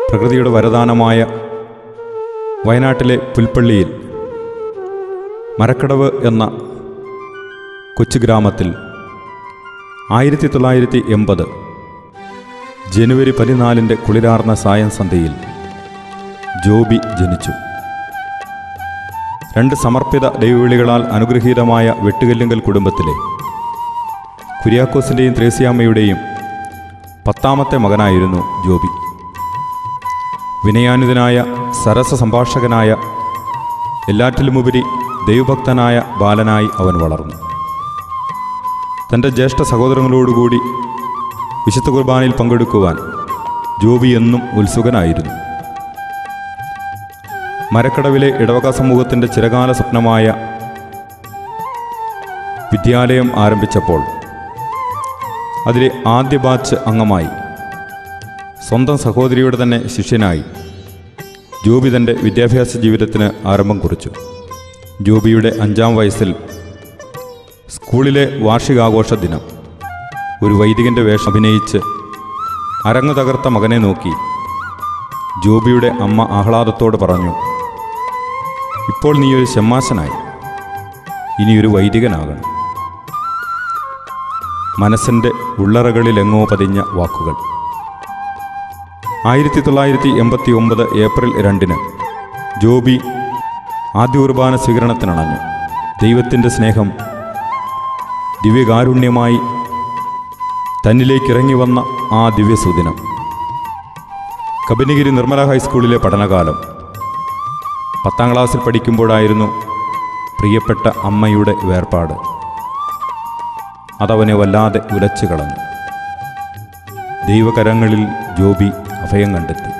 പ്രകൃതിയുടെ വരദാനമായ വയനാട്ടിലെ പുൽപ്പള്ളിയിൽ മരക്കടവ് എന്ന കൊച്ചു ഗ്രാമത്തിൽ ആയിരത്തി തൊള്ളായിരത്തി എൺപത് ജനുവരി പതിനാലിൻ്റെ കുളിരാർന്ന സായം സന്ധ്യയിൽ ജോബി ജനിച്ചു രണ്ട് സമർപ്പിത ദൈവവിളികളാൽ അനുഗ്രഹീതമായ വെട്ടുകല്ലുങ്കൽ കുടുംബത്തിലെ കുര്യാക്കോസിൻ്റെയും ത്രേസ്യാമ്മയുടെയും പത്താമത്തെ മകനായിരുന്നു ജോബി വിനയാനുതനായ സരസ സംഭാഷകനായ എല്ലാറ്റിലുമുപരി ദൈവഭക്തനായ ബാലനായി അവൻ വളർന്നു തൻ്റെ ജ്യേഷ്ഠ സഹോദരങ്ങളോടുകൂടി വിശുദ്ധ കുർബാനയിൽ പങ്കെടുക്കുവാൻ ജോബി എന്നും ഉത്സുകനായിരുന്നു മരക്കടവിലെ ഇടവക സമൂഹത്തിൻ്റെ ചിരകാല സ്വപ്നമായ വിദ്യാലയം ആരംഭിച്ചപ്പോൾ അതിലെ ആദ്യ ബാച്ച് അംഗമായി സ്വന്തം സഹോദരിയുടെ തന്നെ ശിഷ്യനായി ജോബി തൻ്റെ വിദ്യാഭ്യാസ ജീവിതത്തിന് ആരംഭം കുറിച്ചു ജോബിയുടെ അഞ്ചാം വയസ്സിൽ സ്കൂളിലെ വാർഷികാഘോഷ ദിനം ഒരു വൈദികൻ്റെ വേഷം അഭിനയിച്ച് അരങ്ങു തകർത്ത മകനെ നോക്കി ജോബിയുടെ അമ്മ ആഹ്ലാദത്തോട് പറഞ്ഞു ഇപ്പോൾ നീ ഒരു ഷമ്മാശനായി ഇനിയൊരു വൈദികനാകണം മനസ്സിൻ്റെ ഉള്ളറകളിലെങ്ങോ പതിഞ്ഞ വാക്കുകൾ ആയിരത്തി തൊള്ളായിരത്തി എൺപത്തി ഒമ്പത് ഏപ്രിൽ രണ്ടിന് ജോബി ആദ്യ കുർബാന സ്വീകരണത്തിനണഞ്ഞു ദൈവത്തിൻ്റെ സ്നേഹം ദിവ്യകാരുണ്യമായി തന്നിലേക്ക് ഇറങ്ങി വന്ന ആ ദിവ്യസുദിനം കബനിഗിരി നിർമ്മല ഹൈസ്കൂളിലെ പഠനകാലം പത്താം ക്ലാസ്സിൽ പഠിക്കുമ്പോഴായിരുന്നു പ്രിയപ്പെട്ട അമ്മയുടെ വേർപാട് അതവനെ വല്ലാതെ ഉലച്ചു കളഞ്ഞു ദൈവകരങ്ങളിൽ ജോബി അഭയം കണ്ടെത്തി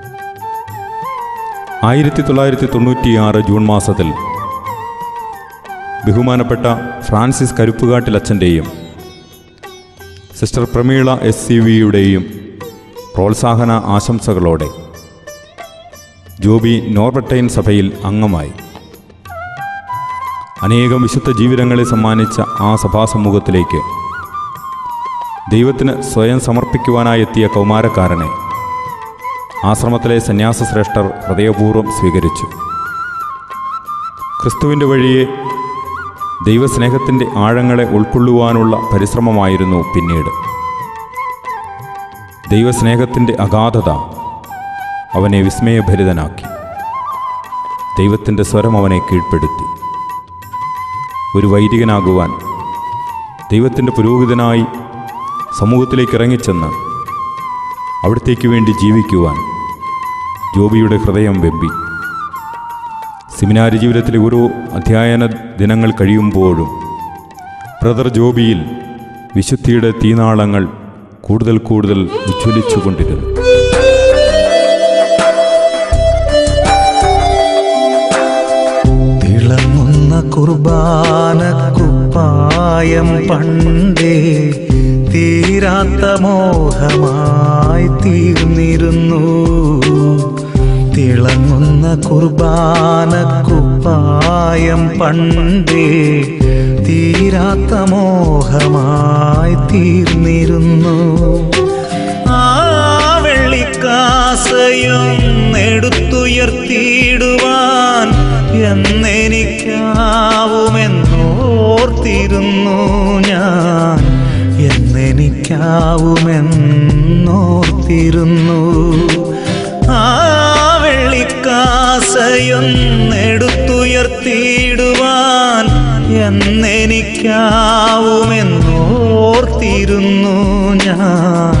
ആയിരത്തി തൊള്ളായിരത്തി തൊണ്ണൂറ്റിയാറ് ജൂൺ മാസത്തിൽ ബഹുമാനപ്പെട്ട ഫ്രാൻസിസ് കരുപ്പുകാട്ടിൽ അച്ഛൻ്റെയും സിസ്റ്റർ പ്രമീള എസ് സി വിയുടെയും പ്രോത്സാഹന ആശംസകളോടെ ജോബി നോർബർട്ടൈൻ സഭയിൽ അംഗമായി അനേകം വിശുദ്ധ ജീവിതങ്ങളെ സമ്മാനിച്ച ആ സഭാസമൂഹത്തിലേക്ക് ദൈവത്തിന് സ്വയം സമർപ്പിക്കുവാനായി എത്തിയ കൗമാരക്കാരനെ ആശ്രമത്തിലെ സന്യാസ ശ്രേഷ്ഠർ ഹൃദയപൂർവ്വം സ്വീകരിച്ചു ക്രിസ്തുവിൻ്റെ വഴിയെ ദൈവസ്നേഹത്തിൻ്റെ ആഴങ്ങളെ ഉൾക്കൊള്ളുവാനുള്ള പരിശ്രമമായിരുന്നു പിന്നീട് ദൈവസ്നേഹത്തിൻ്റെ അഗാധത അവനെ വിസ്മയഭരിതനാക്കി ദൈവത്തിൻ്റെ സ്വരം അവനെ കീഴ്പ്പെടുത്തി ഒരു വൈദികനാകുവാൻ ദൈവത്തിൻ്റെ പുരോഹിതനായി സമൂഹത്തിലേക്ക് ഇറങ്ങിച്ചെന്ന് അവിടത്തേക്ക് വേണ്ടി ജീവിക്കുവാൻ ജോബിയുടെ ഹൃദയം വെമ്പി സെമിനാരി ജീവിതത്തിലെ ഓരോ അധ്യയന ദിനങ്ങൾ കഴിയുമ്പോഴും ബ്രദർ ജോബിയിൽ വിശുദ്ധിയുടെ തീനാളങ്ങൾ കൂടുതൽ കൂടുതൽ ഉജ്ജ്വലിച്ചുകൊണ്ടിരുന്നു തിളങ്ങുന്ന കുർബാന കുപ്പായം പണ്ടേ തീരാത്ത മോഹമായി തീർന്നിരുന്നു തിളങ്ങുന്ന കുർബാന കുപ്പായം പണ്ടേ തീരാത്ത മോഹമായി തീർന്നിരുന്നു ആ വെള്ളിക്കാസയും എടുത്തുയർത്തിയിടുവാൻ എന്നെനിക്കാവുമെന്നോർത്തിരുന്നു ഞാൻ എന്നെനിക്കാവുമെന്നോർത്തിരുന്നു ആ വെള്ളിക്കാസയൊന്നെടുത്തുയർത്തിയിടുവാൻ എന്നെനിക്കാവുമെന്നോർത്തിരുന്നു ഞാൻ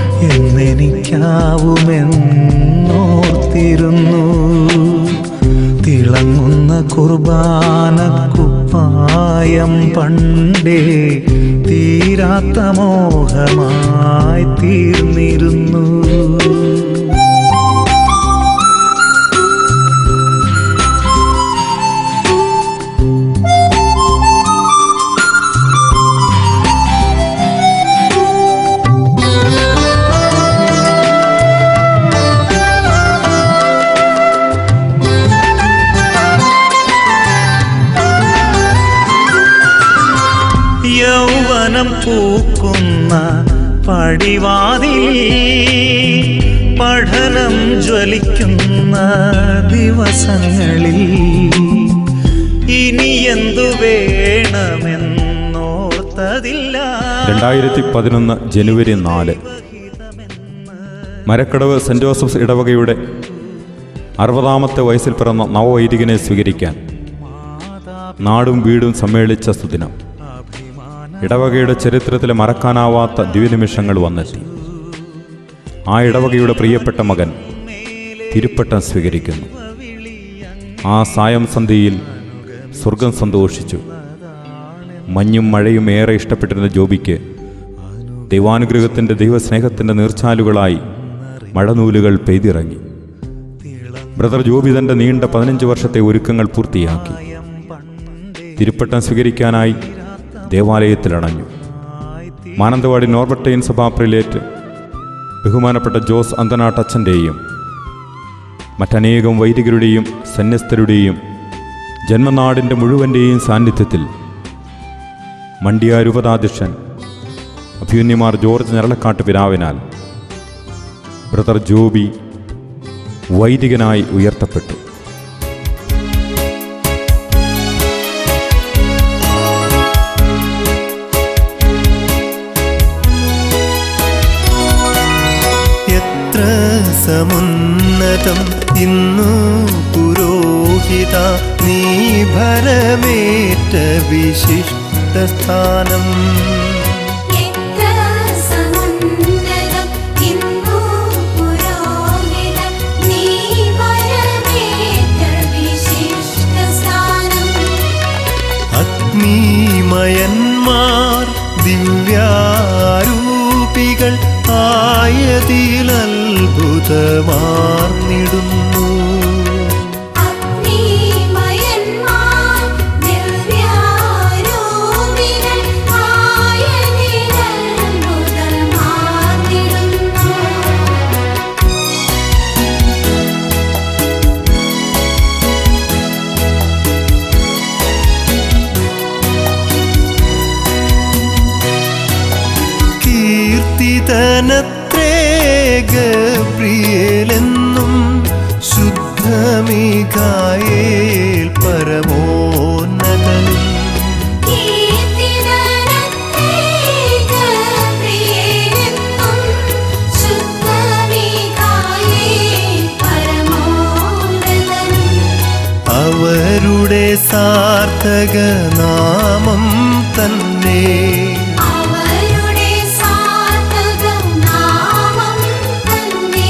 എന്നെനിക്കാവുമെന്നോർത്തിരുന്നു തിളങ്ങുന്ന കുർബാന കുപ്പായം പണ്ടേ തീരാത്ത മോഹമായി തീർന്നിരുന്നു യൗവനം പൂക്കുന്ന പടിവാതിൽ പഠനം ജ്വലിക്കുന്ന ദിവസങ്ങളിൽ ഇനി എന്തു വേണമെന്നോർത്തതില്ല രണ്ടായിരത്തി പതിനൊന്ന് ജനുവരി നാല് മരക്കടവ് സെൻറ് ജോസഫ്സ് ഇടവകയുടെ അറുപതാമത്തെ വയസ്സിൽ പിറന്ന നവവൈദികനെ സ്വീകരിക്കാൻ നാടും വീടും സമ്മേളിച്ച സുദിനം ഇടവകയുടെ ചരിത്രത്തിലെ മറക്കാനാവാത്ത ദിവ്യനിമിഷങ്ങൾ വന്നെത്തി ആ ഇടവകയുടെ പ്രിയപ്പെട്ട മകൻ തിരുപ്പട്ടം സ്വീകരിക്കുന്നു ആ സായം സന്ധ്യയിൽ സ്വർഗം സന്തോഷിച്ചു മഞ്ഞും മഴയും ഏറെ ഇഷ്ടപ്പെട്ടിരുന്ന ജോബിക്ക് ദൈവാനുഗ്രഹത്തിൻ്റെ ദൈവസ്നേഹത്തിൻ്റെ നീർച്ചാലുകളായി മഴനൂലുകൾ പെയ്തിറങ്ങി ബ്രദർ ജോബി തൻ്റെ നീണ്ട പതിനഞ്ച് വർഷത്തെ ഒരുക്കങ്ങൾ പൂർത്തിയാക്കി തിരുപ്പട്ടം സ്വീകരിക്കാനായി ദേവാലയത്തിലണഞ്ഞു മാനന്തവാടി നോർബർട്ടൈൻ സഭാ പ്രിലേറ്റ് ബഹുമാനപ്പെട്ട ജോസ് അന്തനാട്ടച്ഛൻ്റെയും മറ്റനേകം വൈദികരുടെയും സന്യസ്തരുടെയും ജന്മനാടിൻ്റെ മുഴുവൻ്റെയും സാന്നിധ്യത്തിൽ മണ്ടിയാരുപതാധ്യക്ഷൻ അഭ്യുന്യമാർ ജോർജ് ഞരളക്കാട്ട് പിതാവിനാൽ ബ്രദർ ജോബി വൈദികനായി ഉയർത്തപ്പെട്ടു എത്ര സമുന്നതം ഇന്നു പുരോഹിത നീ ഭരമേറ്റ വിശിഷ്ട സ്ഥാനം എത്ര സമുന്നതം ഇന്നു പുരോഹിതം നീ വരമേറ്റ വിശിഷ്ട സ്ഥാനം അഗ്നിമയന്മാർ ദിവ്യാരൂപികൾ ആയതിലത്ഭുതമാർന്നിടുന്നു അഗ്നിമയന്മാർ ദിവ്യാരൂപികൾ ആയതിലത്ഭുതം മാർന്നിടുന്നു കീർത്തിതനത്രേ ഗബ്രിയേലെന്നും ശുദ്ധമികായേൽ പരമോന്നതനും കീർത്തിനരത്തേകപ്രിയനെന്നും ശുദ്ധമികായേൽ പരമോന്നതനും അവരുടെ സാർത്ഥക നാമം തന്നെ അവരുടെ സാർത്ഥകം നാമം തന്നെ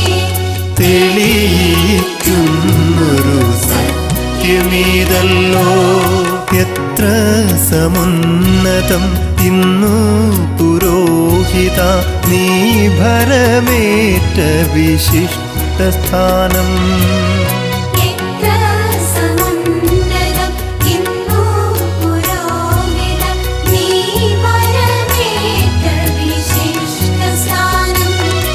തെളിയിക്കുന്നൊരു സത്യമീതല്ലോ എത്ര സമുന്നതം ഇന്നു പുരോഹിത നീ ഭരമേറ്റ വിശിഷ്ട സ്ഥാനം എത്ര സമുന്നതം ഇന്നു പുരോഹിതം നീ വരമേറ്റ വിശിഷ്ട സ്ഥാനം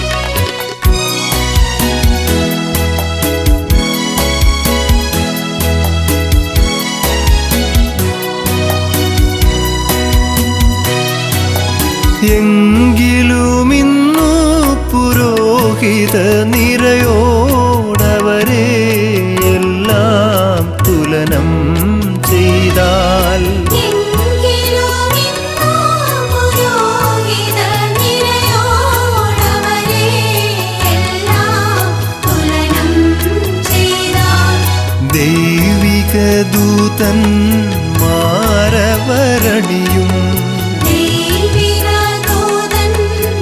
എങ്കിലുമിന്നു പുരോഹിത നിരയോടവരെ എല്ലാം തുലനം ചെയ്താൽ എങ്കിലും ഇന്നു പുരോഹിത നിരയോടവരെ എല്ലാം തുലനം ചെയ്താൽ ദൈവിക ദൂതൻ മാരവരണിയും ദൈവികദൂതൻ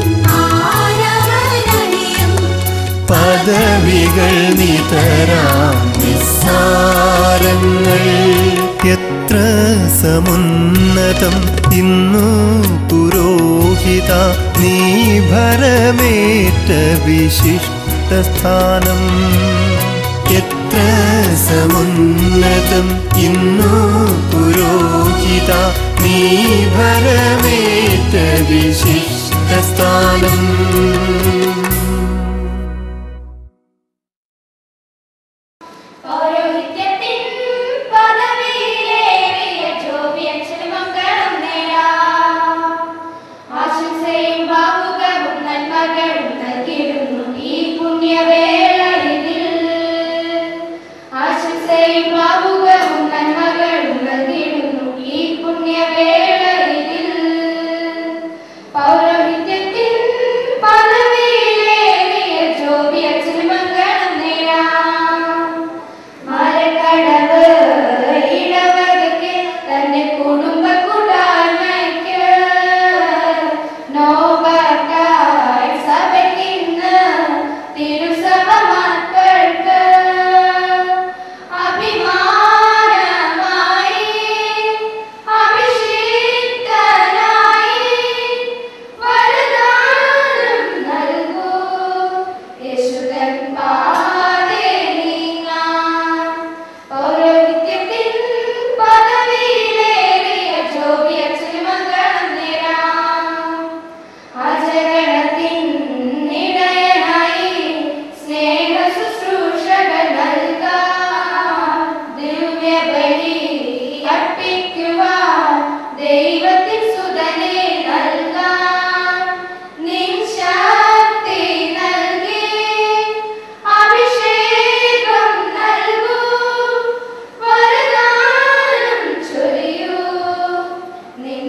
ആരവരണിയും പദവികൾ നിതരാം നിസ്സാരങ്ങൾ എത്ര സമുന്നതം ഇന്നു പുരോഹിത നീ ഭരമേറ്റ വിശിഷ്ട സ്ഥാനം എത്ര സമുന്നതം ഇന്നു പുരോഹിത നീ ഭരമേറ്റ വിശിഷ്ട സ്ഥാനം പൗരോഹിത്യത്തിൻ പദവിയിലേറിയ ജോബിയച്ഛന് മംഗളം നേടാം. ആശംസയും ഭാവുകവും നന്മകളും നൽകിയിടുന്നു ഈ പുണ്യ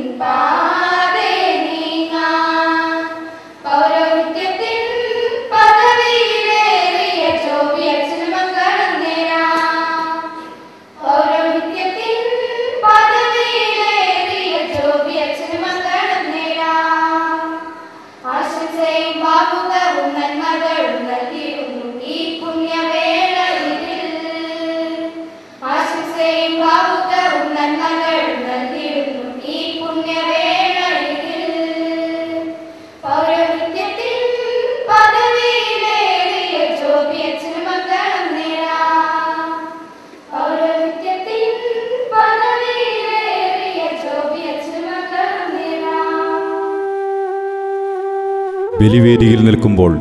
പാതേ നീങ്ങാൻ പൗരോഹിത്യത്തിൻ പദവിയിലേറിയ ചോദ്യത്തിന് മംഗളം നേരാം പൗരോഹിത്യത്തിൻ പദവിയിലേറിയ ചോദ്യത്തിന് മംഗളം നേരാം ആശംസയും ഭാവുകവും നന്മകളും നൽകിയിരുന്നു ഈ പുണ്യവേളയിൽ ആശംസയും ഭാവുകവും നന്മകളും നൽകിയിരുന്നു ഈ പുണ്യവേളയിൽ പൗരോഹിത്യത്തിൻ പദവിയിലേറിയ ചോദ്യത്തിന് മംഗളം നേരാം പൗരോഹിത്യത്തിൻ പദവിയിലേറിയ ചോദ്യത്തിന് മംഗളം നേരാം ബലിവേദിയിൽ നിൽക്കുമ്പോൾ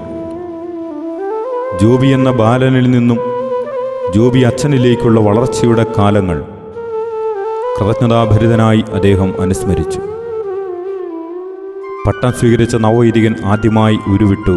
ജോബി എന്ന ബാലനിൽ നിന്നും ജോബി അച്ഛനിലേക്കുള്ള വളർച്ചയുടെ കാലങ്ങൾ കൃതജ്ഞതാഭരിതനായി അദ്ദേഹം അനുസ്മരിച്ചു പട്ടം സ്വീകരിച്ച നവവൈദികൻ ആദ്യമായി ഉരുവിട്ടു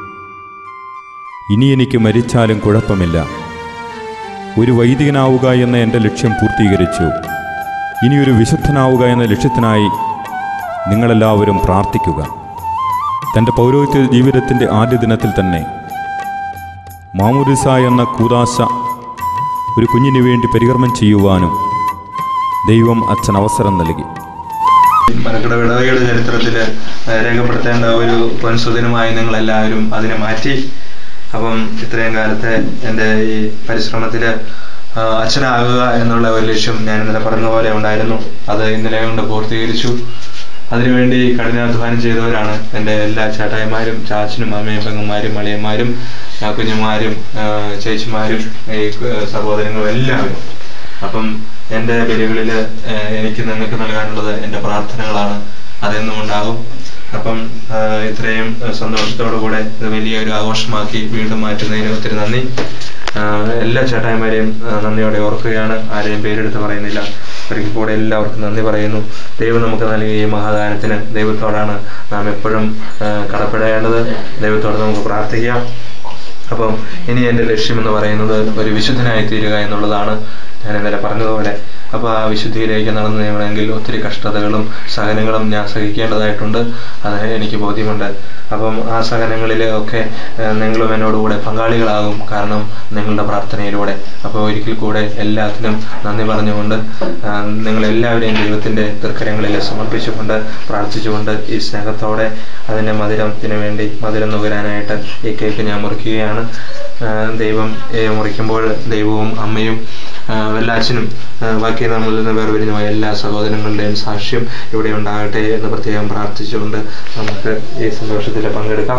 ഇനി എനിക്ക് മരിച്ചാലും കുഴപ്പമില്ല ഒരു വൈദികനാവുക എന്ന എൻ്റെ ലക്ഷ്യം പൂർത്തീകരിച്ചു ഇനിയൊരു വിശുദ്ധനാവുക എന്ന ലക്ഷ്യത്തിനായി നിങ്ങളെല്ലാവരും പ്രാർത്ഥിക്കുക തൻ്റെ പൗരോഹിത്യ ജീവിതത്തിൻ്റെ ആദ്യ ദിനത്തിൽ തന്നെ മാമുരിസ എന്ന കൂതാശ ഒരു കുഞ്ഞിനു വേണ്ടി പരികർമ്മം ചെയ്യുവാനും ദൈവം അച്ഛൻ അവസരം നൽകി മലക്കട വിടവയുടെ ചരിത്രത്തിൽ രേഖപ്പെടുത്തേണ്ട ഒരു പൊൻസുദിനമായി നിങ്ങൾ എല്ലാവരും അതിനെ മാറ്റി അപ്പം ഇത്രയും കാലത്തെ എൻ്റെ ഈ പരിശ്രമത്തിൽ അച്ഛനാകുക എന്നുള്ള ഒരു ലക്ഷ്യം ഞാൻ ഇന്നലെ പറഞ്ഞ പോലെ ഉണ്ടായിരുന്നു അത് ഇന്നലെ കൊണ്ട് പൂർത്തീകരിച്ചു അതിനുവേണ്ടി കഠിനാധ്വാനം ചെയ്തവരാണ് എൻ്റെ എല്ലാ ചേട്ടായിമാരും ചാച്ചനും അമ്മയും പെങ്ങന്മാരും അളിയന്മാരും ആ, കുഞ്ഞുമാരും ആ, ചേച്ചിമാരും ഈ ആ, സഹോദരങ്ങളും എല്ലാവരും അപ്പം എൻ്റെ ബലികളിൽ എനിക്ക് നിങ്ങൾക്ക് നൽകാനുള്ളത് എൻ്റെ പ്രാർത്ഥനകളാണ് അതെന്നും ഉണ്ടാകും അപ്പം ആ, ഇത്രയും ആ, സന്തോഷത്തോടു കൂടെ ഇത് വലിയൊരു ആഘോഷമാക്കി വീണ്ടും മാറ്റുന്നതിന് ഒത്തിരി നന്ദി ആ, എല്ലാ ചേട്ടായിമാരെയും ആ, നന്ദിയോടെ ഓർക്കുകയാണ് ആരെയും പേരെടുത്ത് പറയുന്നില്ല ഒരിക്കൽ കൂടെ എല്ലാവർക്കും നന്ദി പറയുന്നു ദൈവം നമുക്ക് നൽകിയ ഈ മഹാദാനത്തിന് ദൈവത്തോടാണ് നാം എപ്പോഴും ആ, കടപ്പെടേണ്ടത് ദൈവത്തോട് നമുക്ക് പ്രാർത്ഥിക്കാം അപ്പം ഇനി എൻ്റെ ലക്ഷ്യം എന്ന് പറയുന്നത് ഒരു വിശുദ്ധനായി തീരുക എന്നുള്ളതാണ് ഞാൻ ഇന്നലെ പറഞ്ഞതുപോലെ അപ്പോൾ ആ വിശുദ്ധിയിലേക്ക് നടന്നു നീങ്ങണമെങ്കിൽ ഒത്തിരി കഷ്ടതകളും സഹനങ്ങളും ഞാൻ സഹിക്കേണ്ടതായിട്ടുണ്ട് അത് എനിക്ക് ബോധ്യമുണ്ട് അപ്പം ആ സഹനങ്ങളിൽ ഒക്കെ ഏഹ്, നിങ്ങളും എന്നോടുകൂടെ പങ്കാളികളാകും കാരണം നിങ്ങളുടെ പ്രാർത്ഥനയിലൂടെ അപ്പോൾ ഒരിക്കൽ കൂടെ എല്ലാത്തിനും നന്ദി പറഞ്ഞുകൊണ്ട് ആഹ്, നിങ്ങളെല്ലാവരെയും ദൈവത്തിൻ്റെ തൃക്കരങ്ങളിൽ സമർപ്പിച്ചുകൊണ്ട് പ്രാർത്ഥിച്ചുകൊണ്ട് ഈ സ്നേഹത്തോടെ അതിൻ്റെ മധുരത്തിന് വേണ്ടി മധുരം നുകരാനായിട്ട് ഈ കേക്ക് ഞാൻ മുറിക്കുകയാണ് ആഹ്, ദൈവം ഏഹ്, മുറിക്കുമ്പോൾ ദൈവവും അമ്മയും ആഹ്, വെല്ലാച്ചനും ആഹ്, ബാക്കി നമ്മളിൽ നിന്ന് വേർപിരിഞ്ഞു പോയ എല്ലാ സഹോദരങ്ങളുടെയും സാക്ഷ്യം ഇവിടെ ഉണ്ടാകട്ടെ എന്ന് പ്രത്യേകം പ്രാർത്ഥിച്ചുകൊണ്ട് നമുക്ക് ഈ സന്തോഷത്തിൽ പങ്കെടുക്കാം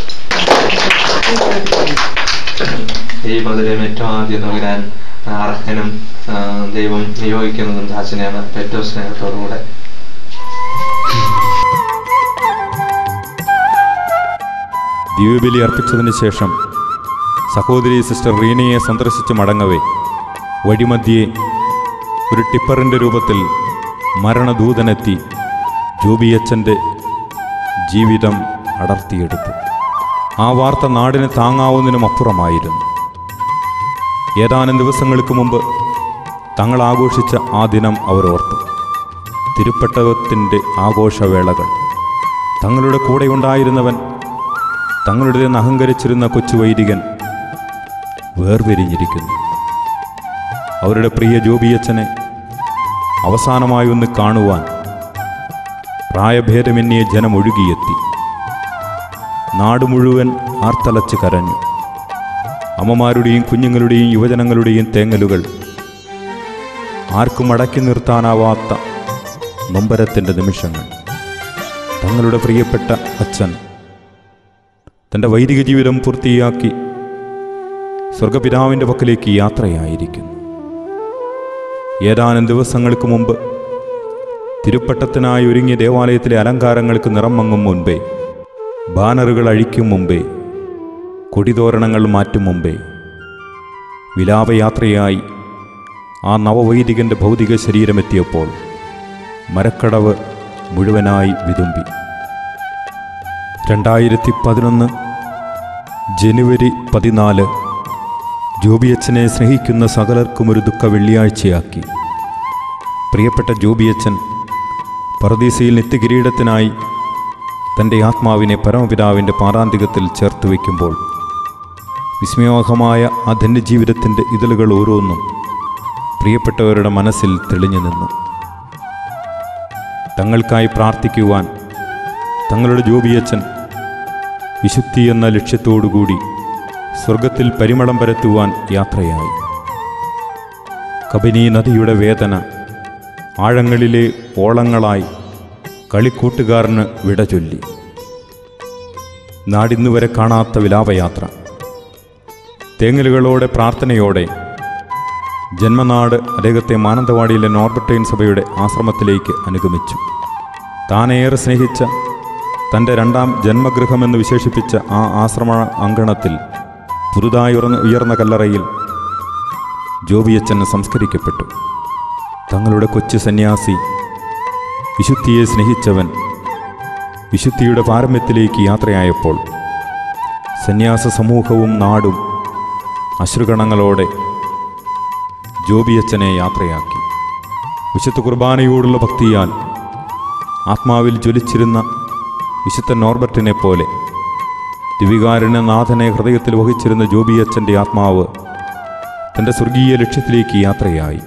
ഈ മധുരം ഏറ്റവും ആദ്യം നുകരാൻ അർഹനും ആഹ്, ദൈവം നിയോഗിക്കുന്നതും ദാസനെയാണ് ഏറ്റവും സ്നേഹത്തോടുകൂടെ ദിവ്യബലി അർപ്പിച്ചതിന് ശേഷം സഹോദരി സിസ്റ്റർ റീനയെ സന്ദർശിച്ച് മടങ്ങവേ വഴിമധ്യേ ഒരു ടിപ്പറിൻ്റെ രൂപത്തിൽ മരണദൂതനെത്തി ജോബിയച്ചൻ്റെ ജീവിതം അടർത്തിയെടുത്തു ആ വാർത്ത നാടിന് താങ്ങാവുന്നതിനും അപ്പുറമായിരുന്നു ഏതാനും ദിവസങ്ങൾക്ക് മുമ്പ് തങ്ങൾ ആഘോഷിച്ച ആ ദിനം അവർ ഓർത്തു തിരുപ്പെട്ടകത്തിൻ്റെ ആഘോഷവേളകൾ തങ്ങളുടെ കൂടെയുണ്ടായിരുന്നവൻ തങ്ങളുടെ നിന്ന് അഹങ്കരിച്ചിരുന്ന കൊച്ചു വൈദികൻ വേർപിരിഞ്ഞിരിക്കുന്നു അവരുടെ പ്രിയ ജോബിയച്ചനെ അവസാനമായി ഒന്ന് കാണുവാൻ പ്രായഭേദമന്യേ ജനം ഒഴുകിയെത്തി നാട് മുഴുവൻ ആർത്തലച്ച് കരഞ്ഞു അമ്മമാരുടെയും കുഞ്ഞുങ്ങളുടെയും യുവജനങ്ങളുടെയും തേങ്ങലുകൾ ആർക്കും അടക്കി നിർത്താനാവാത്ത നൊമ്പരത്തിൻ്റെ നിമിഷങ്ങൾ തങ്ങളുടെ പ്രിയപ്പെട്ട അച്ഛൻ തൻ്റെ വൈദിക ജീവിതം പൂർത്തിയാക്കി സ്വർഗപിതാവിൻ്റെ പക്കലേക്ക് യാത്രയായിരിക്കുന്നു ഏതാനും ദിവസങ്ങൾക്ക് മുമ്പ് തിരുപ്പട്ടത്തിനായി ഒരുങ്ങിയ ദേവാലയത്തിലെ അലങ്കാരങ്ങൾക്ക് നിറം മങ്ങും മുൻപേ ബാനറുകൾ അഴിക്കും മുമ്പേ കൊടിതോരണങ്ങൾ മാറ്റും മുമ്പേ വിലാപയാത്രയായി ആ നവവൈദികന്റെ ഭൗതിക ശരീരമെത്തിയപ്പോൾ മരക്കടവ് മുഴുവനായി വിതുമ്പി രണ്ടായിരത്തി പതിനൊന്ന് ജനുവരി പതിനാല് ജോബിയച്ചനെ സ്നേഹിക്കുന്ന സകലർക്കും ഒരു ദുഃഖ വെള്ളിയാഴ്ചയാക്കി പ്രിയപ്പെട്ട ജോബിയച്ചൻ പർദീസയിൽ നിത്യകിരീടത്തിനായി തൻ്റെ ആത്മാവിനെ പരമപിതാവിൻ്റെ പാരാന്തികത്തിൽ ചേർത്ത് വയ്ക്കുമ്പോൾ വിസ്മയോഹമായ ആ ധന്യജീവിതത്തിൻ്റെ ഇതളുകൾ ഓരോന്നും പ്രിയപ്പെട്ടവരുടെ മനസ്സിൽ തെളിഞ്ഞു നിന്നു തങ്ങൾക്കായി പ്രാർത്ഥിക്കുവാൻ തങ്ങളുടെ ജോബിയച്ചൻ വിശുദ്ധി എന്ന ലക്ഷ്യത്തോടുകൂടി സ്വർഗത്തിൽ പരിമളം പരത്തുവാൻ യാത്രയായി കബനി നദിയുടെ വേദന ആഴങ്ങളിലെ ഓളങ്ങളായി കളിക്കൂട്ടുകാരന് വിട ചൊല്ലി നാടിന്നുവരെ കാണാത്ത വിലാപയാത്ര തേങ്ങലുകളോടെ പ്രാർത്ഥനയോടെ ജന്മനാട് അദ്ദേഹത്തെ മാനന്തവാടിയിലെ നോർബർട്ടൈൻ സഭയുടെ ആശ്രമത്തിലേക്ക് അനുഗമിച്ചു താനേറെ സ്നേഹിച്ച തൻ്റെ രണ്ടാം ജന്മഗൃഹമെന്ന് വിശേഷിപ്പിച്ച ആ ആശ്രമ അങ്കണത്തിൽ പുതുതായി ഉയർന്ന ഉയർന്ന കല്ലറയിൽ ജോബിയച്ചൻ സംസ്കരിക്കപ്പെട്ടു തങ്ങളുടെ കൊച്ചു സന്യാസി വിശുദ്ധിയെ സ്നേഹിച്ചവൻ വിശുദ്ധിയുടെ പാരമ്യത്തിലേക്ക് യാത്രയായപ്പോൾ സന്യാസ സമൂഹവും നാടും അശ്രുഗണങ്ങളോടെ ജോബിയച്ചനെ യാത്രയാക്കി വിശുദ്ധ കുർബാനയോടുള്ള ഭക്തിയാൽ ആത്മാവിൽ ജ്വലിച്ചിരുന്ന വിശുദ്ധ നോർബർട്ടിനെ പോലെ ദിവികാരന് നാഥനെ ഹൃദയത്തിൽ വഹിച്ചിരുന്ന ജോബിയച്ചൻ്റെ ആത്മാവ് തൻ്റെ സ്വർഗീയ ലക്ഷ്യത്തിലേക്ക് യാത്രയായി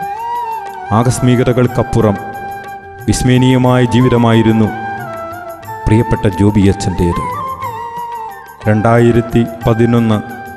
ആകസ്മികതകൾക്കപ്പുറം വിസ്മയനീയമായ ജീവിതമായിരുന്നു പ്രിയപ്പെട്ട ജോബിയച്ചൻ്റേത് രണ്ടായിരത്തി പതിനൊന്ന്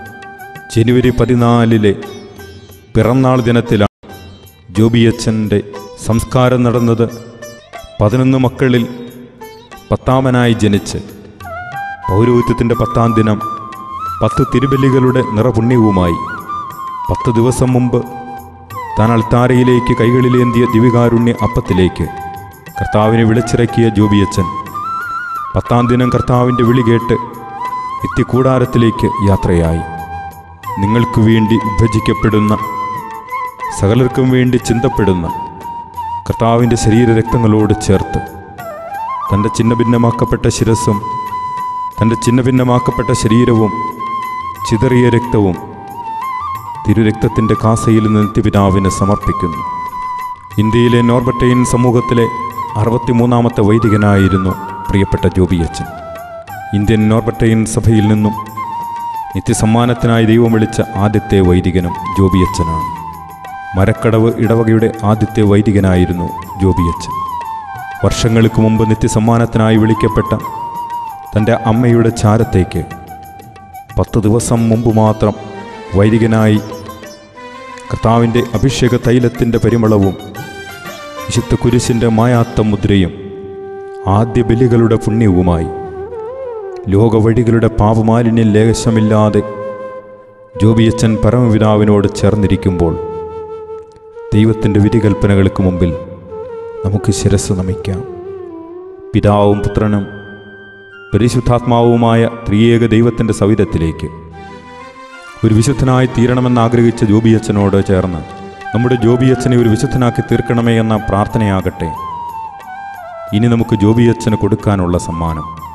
ജനുവരി പതിനാലിലെ പിറന്നാൾ ദിനത്തിലാണ് ജോബിയച്ചൻ്റെ സംസ്കാരം നടന്നത് പതിനൊന്ന് മക്കളിൽ പത്താമനായി ജനിച്ച് പൗരോഹിത്യത്തിൻ്റെ പത്താം ദിനം പത്ത് തിരുബലികളുടെ നിറപുണ്യവുമായി പത്ത് ദിവസം മുമ്പ് താൻ അൾത്താരയിലേക്ക് കൈകളിലേന്തിയ ദിവികാരുണ്യ അപ്പത്തിലേക്ക് കർത്താവിനെ വിളിച്ചിറക്കിയ ജോബിയച്ചൻ പത്താം ദിനം കർത്താവിൻ്റെ വിളി കേട്ട് എത്തിക്കൂടാരത്തിലേക്ക് യാത്രയായി നിങ്ങൾക്ക് വേണ്ടി വിഭജിക്കപ്പെടുന്ന സകലർക്കും വേണ്ടി ചിന്തപ്പെടുന്ന കർത്താവിൻ്റെ ശരീരരക്തങ്ങളോട് ചേർത്ത് തൻ്റെ ചിന്നഭിന്നമാക്കപ്പെട്ട ശിരസ്സും തൻ്റെ ചിന്നഭിന്നമാക്കപ്പെട്ട ശരീരവും ചിതറിയ രക്തവും തിരുരക്തത്തിൻ്റെ കാസയിൽ നിന്ന് നിത്യപിതാവിന് സമർപ്പിക്കുന്നു ഇന്ത്യയിലെ നോർബർട്ടൈൻ സമൂഹത്തിലെ അറുപത്തിമൂന്നാമത്തെ വൈദികനായിരുന്നു പ്രിയപ്പെട്ട ജോബിയച്ചൻ ഇന്ത്യൻ നോർബർട്ടൈൻ സഭയിൽ നിന്നും നിത്യസമ്മാനത്തിനായി ദൈവം വിളിച്ച ആദ്യത്തെ വൈദികനും ജോബിയച്ചനാണ് മരക്കടവ് ഇടവകയുടെ ആദ്യത്തെ വൈദികനായിരുന്നു ജോബിയച്ചൻ വർഷങ്ങൾക്ക് മുമ്പ് നിത്യസമ്മാനത്തിനായി വിളിക്കപ്പെട്ട തൻ്റെ അമ്മയുടെ ചാരത്തേക്ക് പത്ത് ദിവസം മുമ്പ് മാത്രം വൈദികനായി കർത്താവിൻ്റെ അഭിഷേക തൈലത്തിൻ്റെ പരിമളവും വിശുദ്ധ കുരിശിൻ്റെ മായാത്ത മുദ്രയും ആദ്യ ബലികളുടെ പുണ്യവുമായി ലോകവഴികളുടെ പാപമാലിന്യം ലേശമില്ലാതെ ജോബിയച്ചൻ പരമപിതാവിനോട് ചേർന്നിരിക്കുമ്പോൾ ദൈവത്തിൻ്റെ വിധികൽപ്പനകൾക്ക് മുമ്പിൽ നമുക്ക് ശിരസ് നമിക്കാം പിതാവും പുത്രനും പരിശുദ്ധാത്മാവുമായ ത്രിയേക ദൈവത്തിൻ്റെ സവിധത്തിലേക്ക് ഒരു വിശുദ്ധനായി തീരണമെന്ന് ആഗ്രഹിച്ച ജോബിയച്ചനോട് ചേർന്ന് നമ്മുടെ ജോബിയച്ചനെ ഒരു വിശുദ്ധനാക്കി തീർക്കണമേ എന്ന പ്രാർത്ഥനയാകട്ടെ ഇനി നമുക്ക് ജോബിയച്ചന് കൊടുക്കാനുള്ള സമ്മാനം